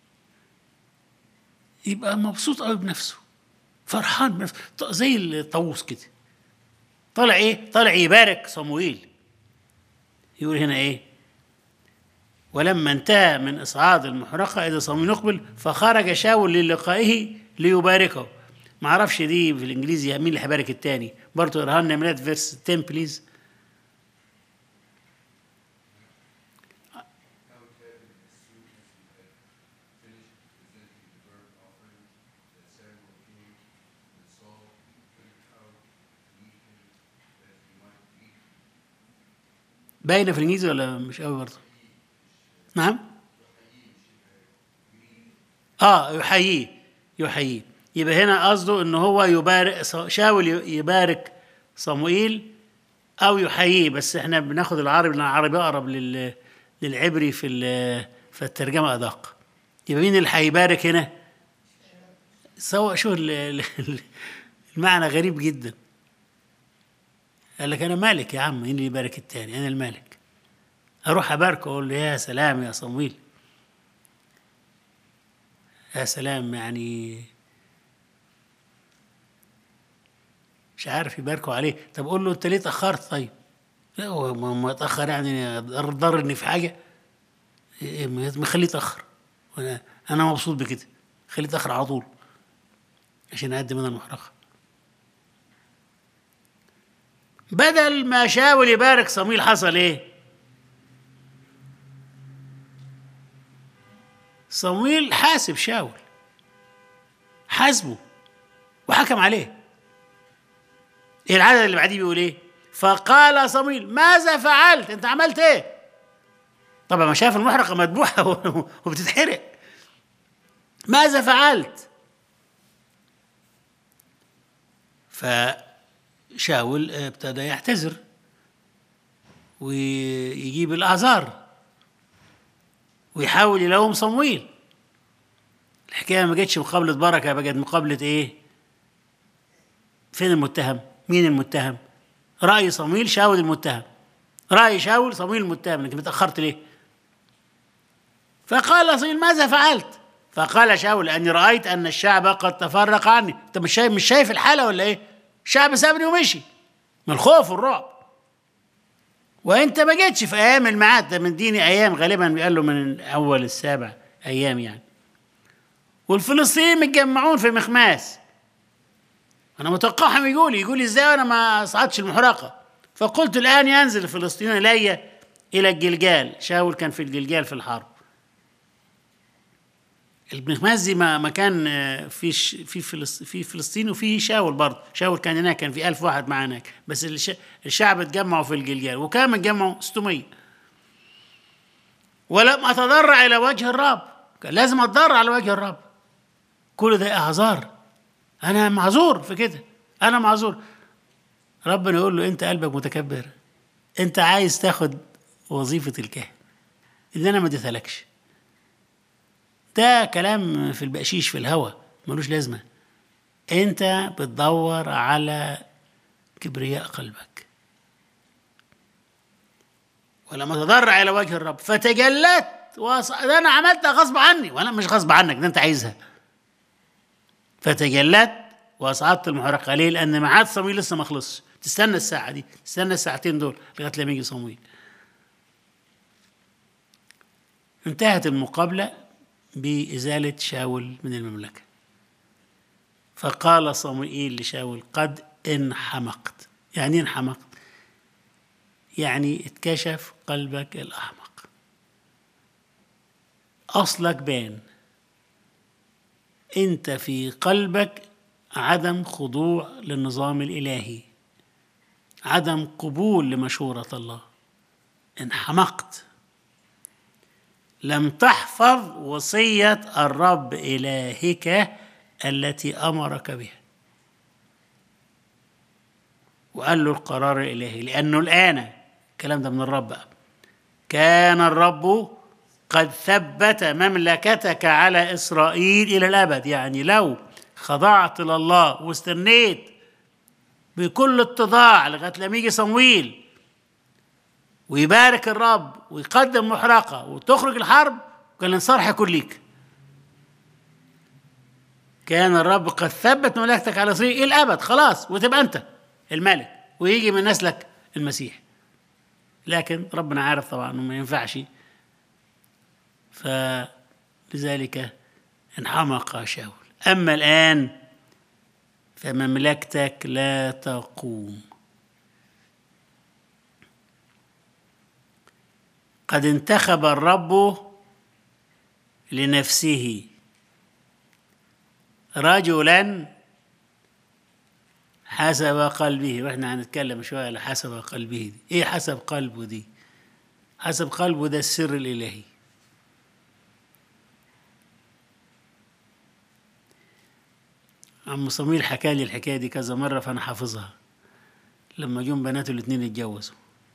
يبقى مبسوط قوي بنفسه فرحان بنفسه ط- زي الطاووس كده طالع ايه طالع يبارك صمويل يقول هنا ايه ولما انتهى من إصعاد المحرقة إذا صمويل يقبل فخرج شاول للقائه ليباركه ما اعرفش دي في الانجليزي مين اللي هيبارك التاني برضه اقراها لنا من فيرس 10 بليز Now David, as soon as he had finished presenting the burnt offering that Samuel came, and Saul went out to meet him that he might eat باينه في الانجليزي ولا مش قوي برضه نعم اه يحييه يحييه يبقى هنا قصده ان هو يبارك شاول يبارك صموئيل او يحييه بس احنا بناخد العربي لان العربي اقرب لل للعبري في ال- في الترجمه ادق يبقى مين اللي هيبارك هنا؟ سواء شو ال- ال- المعنى غريب جدا قال لك انا مالك يا عم مين اللي يبارك التاني انا المالك اروح اباركه اقول له يا سلام يا صمويل يا سلام يعني مش عارف يباركوا عليه طب قول له انت ليه اتاخرت طيب لا هو ما ما اتاخر يعني ضر- ضرني في حاجه إيه، ما ما خليه يتاخر وانا انا مبسوط بكده خليه يتاخر على طول عشان اقدم انا المحرقه بدل ما شاول يبارك صمويل حصل ايه صمويل حاسب شاول حاسبه وحكم عليه ايه العدد اللي بعديه بيقول ايه فقال صمويل ماذا فعلت انت عملت ايه طبعا ما شاف المحرقه مذبوحه وبتتحرق ماذا فعلت فشاول ابتدى يعتذر ويجيب الاعذار ويحاول يلوم صمويل الحكايه ما جتش مقابله بركه بقت مقابله ايه فين المتهم مين المتهم راي صمويل شاول المتهم راي شاول صمويل المتهم انك متاخرت ليه فقال صمويل ماذا فعلت فقال شاول اني رايت ان الشعب قد تفرق عني انت مش شايف مش شايف الحاله ولا ايه الشعب سابني ومشي من الخوف والرعب وانت ما جيتش في ايام الميعاد ده من ديني ايام غالبا بيقال له من اول السابع ايام يعني والفلسطينيين متجمعون في مخماس انا متوقعهم يقول يقول ازاي وانا ما صعدتش المحرقه فقلت الان ينزل الفلسطينيون الي الى الجلجال شاول كان في الجلجال في الحرب المخماس دي ما مكان آه، في ش- في فلس- في فلسطين وفي شاول برضه شاول كان هناك كان في ألف واحد معاه هناك بس الش- الشعب اتجمعوا في الجلجال وكان اتجمعوا 600 ولم اتضرع الى وجه الرب كان لازم اتضرع على وجه الرب كل ده اعذار انا معذور في كده انا معذور ربنا يقول له انت قلبك متكبر انت عايز تاخد وظيفه الكاهن اللي انا ما اديتهالكش ده كلام في البقشيش في الهوا ملوش لازمه انت بتدور على كبرياء قلبك ولما تضرع الى وجه الرب فتجلت وص... ده انا عملتها غصب عني وانا مش غصب عنك ده انت عايزها فتجلت واصعدت المحرقه ليه؟ لان ميعاد صمويل لسه ما خلصش تستنى الساعه دي تستنى الساعتين دول لغايه لما يجي صمويل انتهت المقابله بازاله شاول من المملكه فقال صموئيل لشاول قد انحمقت يعني ايه انحمقت يعني اتكشف قلبك الاحمق اصلك بان انت في قلبك عدم خضوع للنظام الالهي عدم قبول لمشوره الله انحمقت لم تحفظ وصيه الرب الهك التي امرك بها وقال له القرار الالهي لانه الان الكلام ده من الرب بقى كان الرب قد ثبت مملكتك على اسرائيل الى الابد يعني لو خضعت لله واستنيت بكل اتضاع لغايه لما يجي صمويل ويبارك الرب ويقدم محرقه وتخرج الحرب كان الانصار هيكون ليك كان الرب قد ثبت مملكتك على اسرائيل الى الابد خلاص وتبقى انت الملك ويجي من نسلك المسيح لكن ربنا عارف طبعا انه ما ينفعش فلذلك انحمق شاول اما الان فمملكتك لا تقوم قد انتخب الرب لنفسه رجلا حسب قلبه واحنا هنتكلم شويه على حسب قلبه دي ايه حسب قلبه دي حسب قلبه ده السر الالهي عم صميل حكى لي الحكايه دي كذا مره فانا حافظها لما جم بناته الاتنين يتجوزوا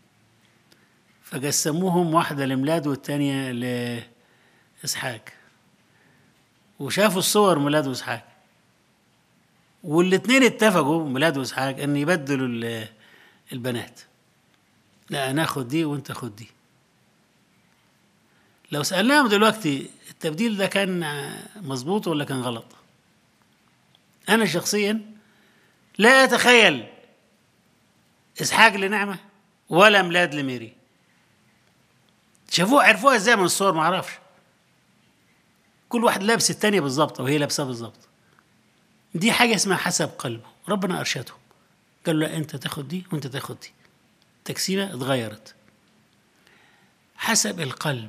فقسموهم واحدة لميلاد والتانية لإسحاق وشافوا الصور ميلاد وإسحاق والاتنين اتفقوا ميلاد وإسحاق إن يبدلوا ال- البنات لا أنا آخد دي وأنت خد دي لو سألناهم دلوقتي التبديل ده كان مظبوط ولا كان غلط؟ أنا شخصيا لا أتخيل إسحاق لنعمة ولا ميلاد لميري شافوها عرفوها ازاي من الصور ما اعرفش كل واحد لابس التانية بالظبط وهي لابسها بالظبط دي حاجة اسمها حسب قلبه ربنا أرشدهم قال له أنت تاخد دي وأنت تاخد دي التقسيمة اتغيرت حسب القلب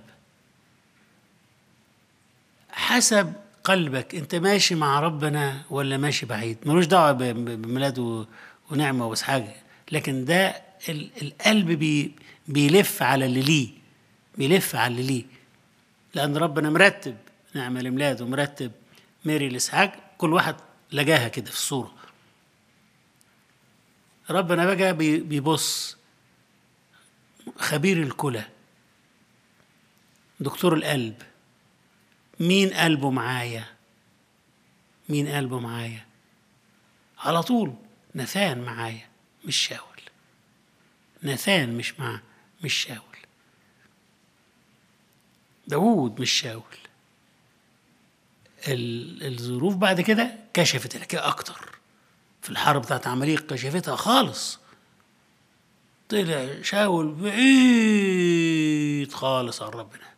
حسب قلبك انت ماشي مع ربنا ولا ماشي بعيد ملوش دعوه ب- ب- بميلاد و- ونعمه واسحاق لكن ده ال- القلب بي بيلف على اللي ليه بيلف على اللي ليه لان ربنا مرتب نعمه لميلاد ومرتب ميري لاسحاق كل واحد لقاها كده في الصوره ربنا بقى بي- بيبص خبير الكلى دكتور القلب مين قلبه معايا مين قلبه معايا على طول نثان معايا مش شاول نثان مش مع مش شاول داوود مش شاول ال- الظروف بعد كده كشفت الحكايه اكتر في الحرب بتاعت عماليق كشفتها خالص طلع شاول بعيد خالص عن ربنا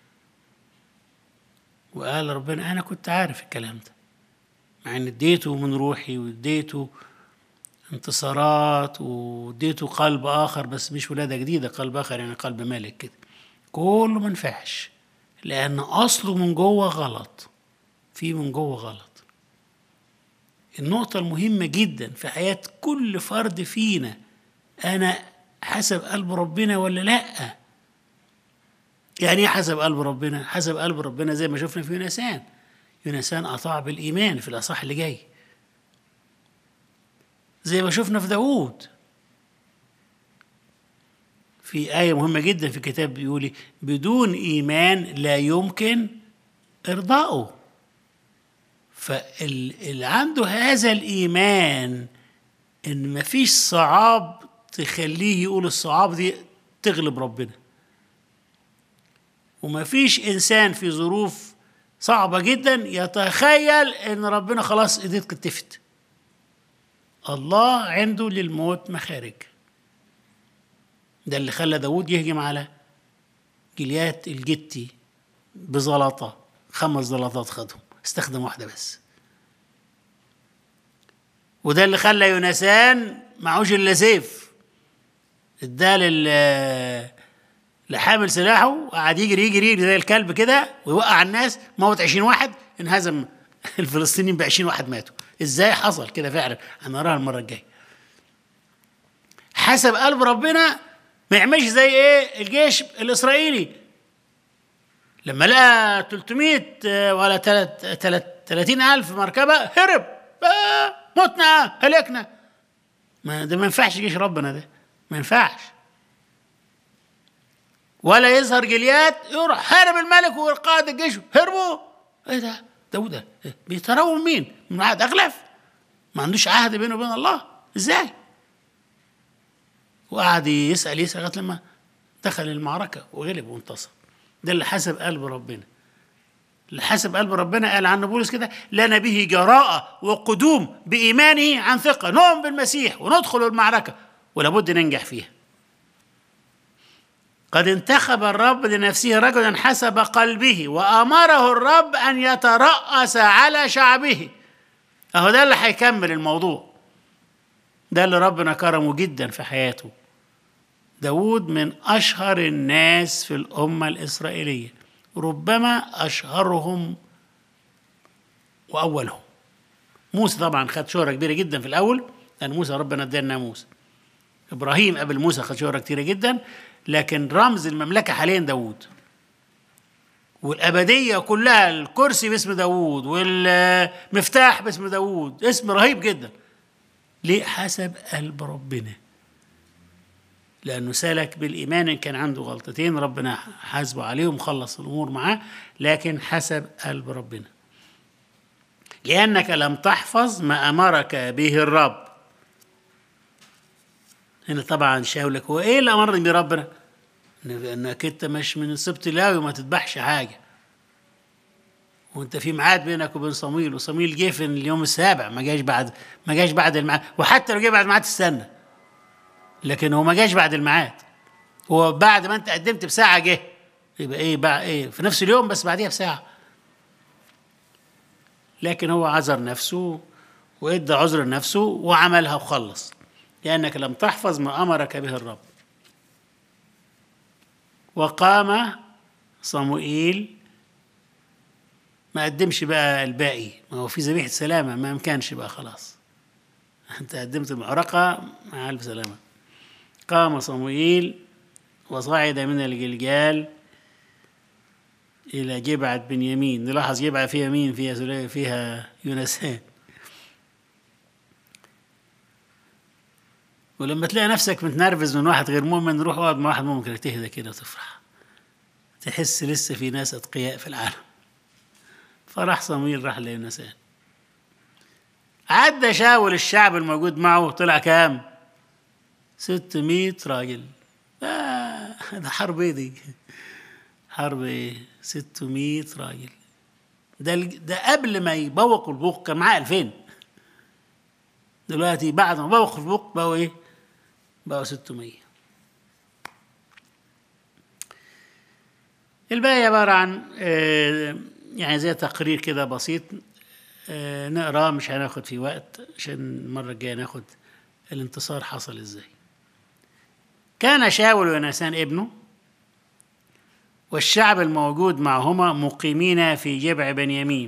وقال ربنا انا كنت عارف الكلام ده مع ان اديته من روحي واديته انتصارات واديته قلب اخر بس مش ولاده جديده قلب اخر يعني قلب ملك كده كله ما نفعش لان اصله من جوه غلط في من جوه غلط النقطة المهمة جدا في حياة كل فرد فينا أنا حسب قلب ربنا ولا لأ يعني ايه حسب قلب ربنا حسب قلب ربنا زي ما شفنا في يونسان يونسان أطاع بالإيمان في الأصح اللي جاي زي ما شفنا في داوود في آية مهمة جدا في الكتاب بيقول بدون إيمان لا يمكن إرضائه فاللي عنده هذا الإيمان إن مفيش صعاب تخليه يقول الصعاب دي تغلب ربنا ومفيش إنسان في ظروف صعبة جدا يتخيل إن ربنا خلاص إيديك اتفت الله عنده للموت مخارج ده اللي خلى داود يهجم على جليات الجتي بزلطة خمس زلطات خدهم استخدم واحدة بس وده اللي خلى يونسان معهوش الا سيف اداه لل لحامل سلاحه وقعد يجري يجري يجري زي الكلب كده ويوقع الناس موت 20 واحد انهزم الفلسطينيين ب 20 واحد ماتوا ازاي حصل كده فعلا هنراها المره الجايه حسب قلب ربنا ما يعملش زي ايه الجيش الاسرائيلي لما لقى 300 ولا 30 ألف مركبة هرب آه متنا هلكنا ما ده ما ينفعش جيش ربنا ده ما ينفعش ولا يظهر جليات يروح حارب الملك والقائد الجيش هربوا ايه ده داود إيه؟ بيتراوم مين من واحد اغلف ما عندوش عهد بينه وبين الله ازاي وقعد يسال يسال لغايه لما دخل المعركه وغلب وانتصر ده اللي حسب قلب ربنا اللي حسب قلب ربنا قال عنه بولس كده لنا به جراءة وقدوم بإيمانه عن ثقة نؤمن بالمسيح وندخل المعركة ولابد ننجح فيها قد انتخب الرب لنفسه رجلا حسب قلبه وأمره الرب أن يترأس على شعبه أهو ده اللي هيكمل الموضوع ده اللي ربنا كرمه جدا في حياته داود من أشهر الناس في الأمة الإسرائيلية ربما أشهرهم وأولهم موسى طبعا خد شهرة كبيرة جدا في الأول لأن موسى ربنا ادانا موسى إبراهيم قبل موسى خد شهرة كتيرة جدا لكن رمز المملكة حاليا داود والأبدية كلها الكرسي باسم داود والمفتاح باسم داود اسم رهيب جدا ليه حسب قلب ربنا لأنه سلك بالإيمان إن كان عنده غلطتين ربنا حاسبه عليهم وخلص الأمور معاه لكن حسب قلب ربنا لأنك لم تحفظ ما أمرك به الرب هنا طبعا شاولك هو إيه اللي أمرني بيه ربنا؟ إن- إنك أنت مش من سبط لاوي وما تذبحش حاجة وانت في ميعاد بينك وبين صمويل وصمويل جه في اليوم السابع ما جاش بعد ما جاش بعد الميعاد وحتى لو جه بعد الميعاد استنى لكن هو ما جاش بعد الميعاد هو بعد ما انت قدمت بساعه جه يبقى ايه بقى ايه في نفس اليوم بس بعديها بساعه لكن هو عذر نفسه وادى عذر لنفسه وعملها وخلص لانك لم تحفظ ما امرك به الرب وقام صموئيل ما قدمش بقى الباقي ما هو في ذبيحه سلامه ما امكانش بقى خلاص انت قدمت المعرقه مع الف سلامه قام صموئيل وصعد من الجلجال إلى جبعة بنيامين نلاحظ جبعة فيها مين فيها سليم فيها يونسان ولما تلاقي نفسك متنرفز من واحد غير مؤمن روح اقعد مع واحد مؤمن كده تهدى كده وتفرح تحس لسه في ناس اتقياء في العالم فراح صمويل راح ليونسان عدى شاول الشعب الموجود معه طلع كام؟ 600 راجل آه ده حرب ايه دي؟ حرب ايه؟ 600 راجل ده الج- ده قبل ما يبوقوا البوق كان معاه 2000 دلوقتي بعد ما بوقوا البوق بقوا ايه؟ بقوا 600 الباقي عبارة عن آه، يعني زي تقرير كده بسيط آه، نقراه مش هناخد فيه وقت عشان المرة الجاية ناخد الانتصار حصل ازاي كان شاول وناسان ابنه والشعب الموجود معهما مقيمين في جبع بنيامين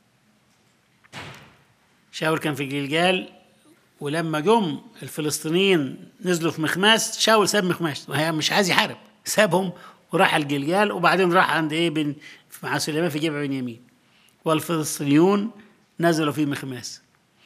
شاول كان في جلجال ولما جم الفلسطينيين نزلوا في مخماس شاول ساب مخماس وهي مش عايز يحارب سابهم وراح الجلجال وبعدين راح عند ايه بن مع سليمان في جبع بنيامين والفلسطينيون نزلوا في مخماس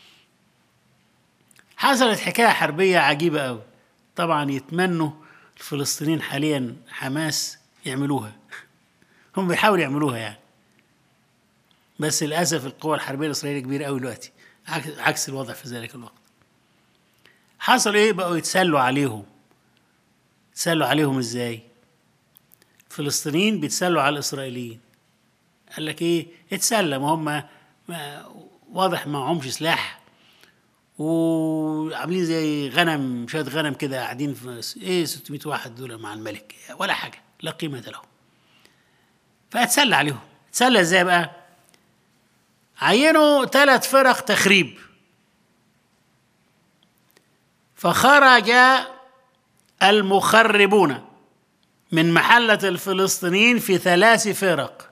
حصلت حكاية حربية عجيبة قوي طبعا يتمنوا الفلسطينيين حاليا حماس يعملوها هم بيحاولوا يعملوها يعني بس للأسف القوى الحربية الإسرائيلية كبيرة قوي دلوقتي عكس- عكس الوضع في ذلك الوقت حصل ايه بقوا يتسلوا عليهم يتسلوا عليهم ازاي الفلسطينيين بيتسلوا على الإسرائيليين قال لك ايه اتسلى ما هم ما واضح ما معهمش سلاح وعاملين زي غنم شويه غنم كده قاعدين في ايه 600 واحد دول مع الملك ولا حاجه لا قيمه لهم فاتسلى عليهم اتسلى ازاي بقى عينوا ثلاث فرق تخريب فخرج المخربون من محلة الفلسطينيين في ثلاث فرق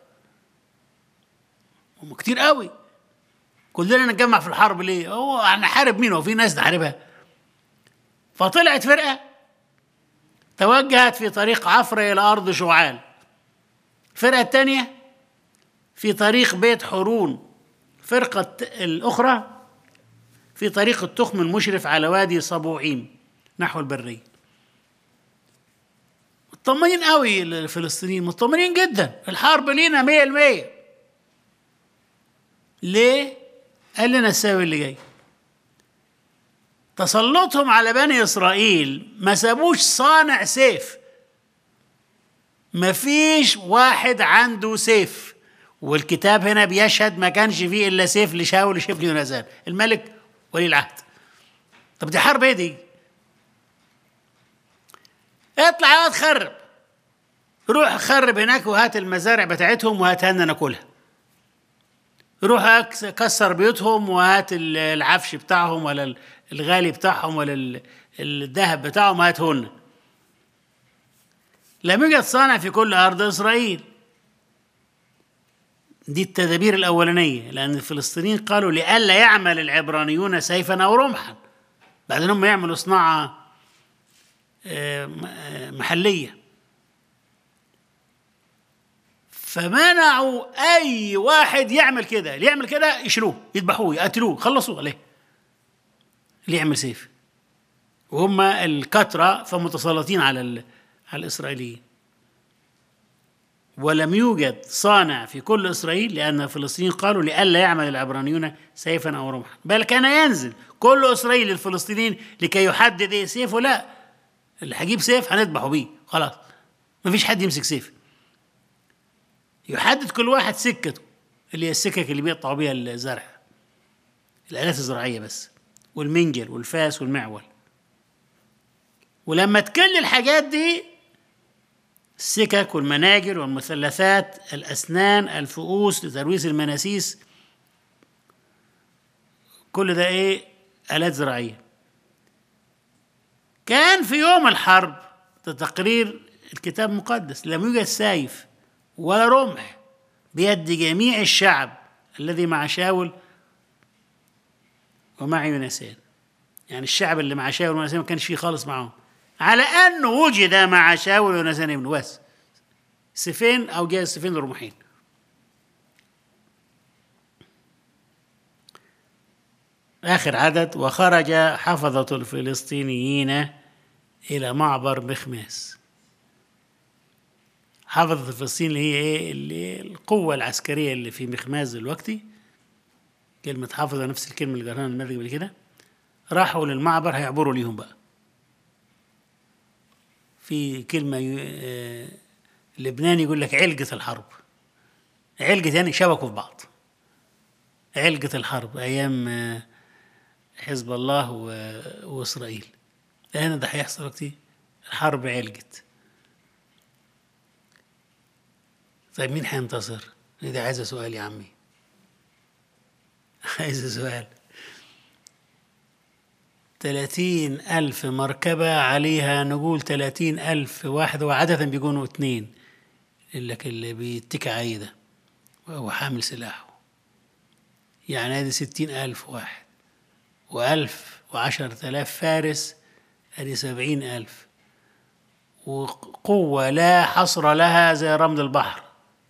هم كتير قوي كلنا نتجمع في الحرب ليه؟ هو هنحارب مين؟ هو في ناس نحاربها فطلعت فرقة توجهت في طريق عفرة إلى أرض شعال الفرقة الثانية في طريق بيت حرون الفرقة الأخرى في طريق التخم المشرف على وادي صبوعيم نحو البرية مطمنين قوي الفلسطينيين مطمنين جدا الحرب لينا مية المية ليه؟ قال لنا السبب اللي جاي تسلطهم على بني إسرائيل ما سابوش صانع سيف مفيش واحد عنده سيف والكتاب هنا بيشهد ما كانش فيه إلا سيف لشاول شبل يوناثان الملك ولي العهد طب دي حرب ايه دي؟ اطلع يا واد خرب روح خرب هناك وهات المزارع بتاعتهم وهاتها لنا ناكلها روح أكس- كسر بيوتهم وهات ال- العفش بتاعهم ولا ال- الغالي بتاعهم ولا ال- الذهب بتاعهم هاته لنا لم يوجد صانع في كل أرض إسرائيل دي التدابير الأولانية لأن الفلسطينيين قالوا لئلا يعمل العبرانيون سيفا أو رمحا بعدين هم يعملوا صناعة آه، م- آه، محلية فمنعوا أي واحد يعمل كده اللي يعمل كده يشلوه يذبحوه يقتلوه خلصوا عليه اللي يعمل سيف وهم الكترة فمتسلطين على ال- على الإسرائيليين ولم يوجد صانع في كل إسرائيل لأن الفلسطينيين قالوا لئلا يعمل العبرانيون سيفا أو رمحا بل كان ينزل كل إسرائيل للفلسطينيين لكي يحدد إيه سيفه لا اللي هجيب سيف هنذبحه بيه خلاص مفيش حد يمسك سيف يحدد كل واحد سكته اللي هي السكك اللي بيقطعوا بيها الزرع الآلات الزراعية بس والمنجل والفاس والمعول ولما تكل الحاجات دي السكك والمناجل والمثلثات الأسنان الفؤوس لترويس المناسيس كل ده إيه آلات زراعية كان في يوم الحرب ده تقرير الكتاب المقدس لم يوجد سيف ولا رمح بيد جميع الشعب الذي مع شاول ومع يونسان يعني الشعب اللي مع شاول ويونسان ما كانش فيه خالص معاهم على انه وجد مع شاول ويونسان ابن بس سيفين او جاي سيفين رمحين آخر عدد وخرج حفظة الفلسطينيين إلى معبر مخماس حفظة الفلسطين اللي هي إيه اللي القوة العسكرية اللي في مخماس دلوقتي كلمة حافظة نفس الكلمة اللي قالها المرة قبل كده راحوا للمعبر هيعبروا ليهم بقى في كلمة ي- آه، لبناني يقول لك علقة الحرب علقة يعني شبكوا في بعض علقة الحرب أيام آه، حزب الله و- وإسرائيل هنا ده هيحصل وقتي الحرب علقت طيب مين هينتصر؟ ده عايزة سؤال يا عمي عايزة سؤال تلاتين ألف مركبة عليها نقول تلاتين ألف واحد وعادة بيكونوا اتنين لك اللي بيتكى عليه ده وهو حامل سلاحه يعني هذه ستين ألف واحد وألف وعشرة آلاف فارس هذه سبعين ألف وقوة لا حصر لها زي رمل البحر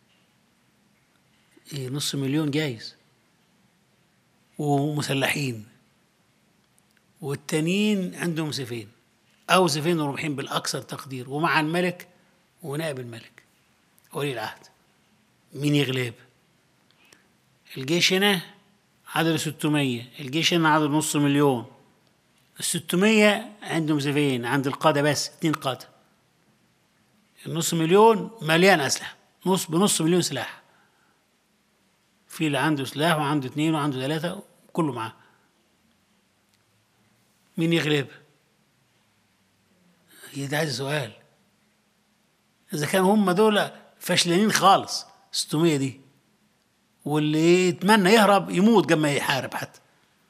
إيه نص مليون جايز ومسلحين والتانيين عندهم سيفين أو سيفين ورمحين بالأكثر تقدير ومع الملك ونائب الملك ولي العهد مين يغلب الجيش هنا عدد 600 الجيش هنا عدد نص مليون ال 600 عندهم سيفين عند القادة بس اتنين قادة النص مليون مليان أسلحة نص بنص مليون سلاح في اللي عنده سلاح وعنده اتنين وعنده ثلاثة كله معاه مين يغلب؟ هي ده عايز سؤال إذا كانوا هم دول فاشلين خالص 600 دي واللي يتمنى يهرب يموت قبل ما يحارب حتى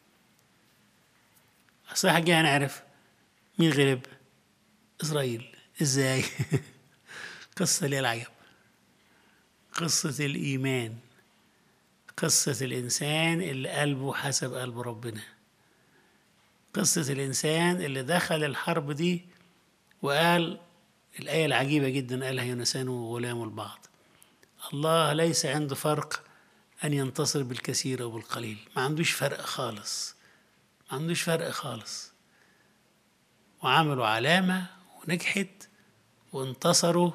أصل حاجة هنعرف مين غلب إسرائيل إزاي قصة للعجب قصة الإيمان قصة الإنسان اللي قلبه حسب قلب ربنا قصة الإنسان اللي دخل الحرب دي وقال الآية العجيبة جدا قالها يونسان وغلام البعض الله ليس عنده فرق أن ينتصر بالكثير أو بالقليل ما عندوش فرق خالص ما عندوش فرق خالص وعملوا علامة ونجحت وانتصروا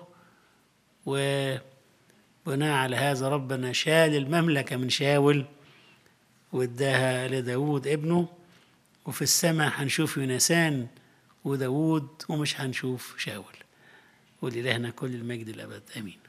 وبناء على هذا ربنا شال المملكة من شاول واداها لداود ابنه وفي السماء هنشوف يونسان وداود ومش هنشوف شاول ولإلهنا كل المجد الأبد آمين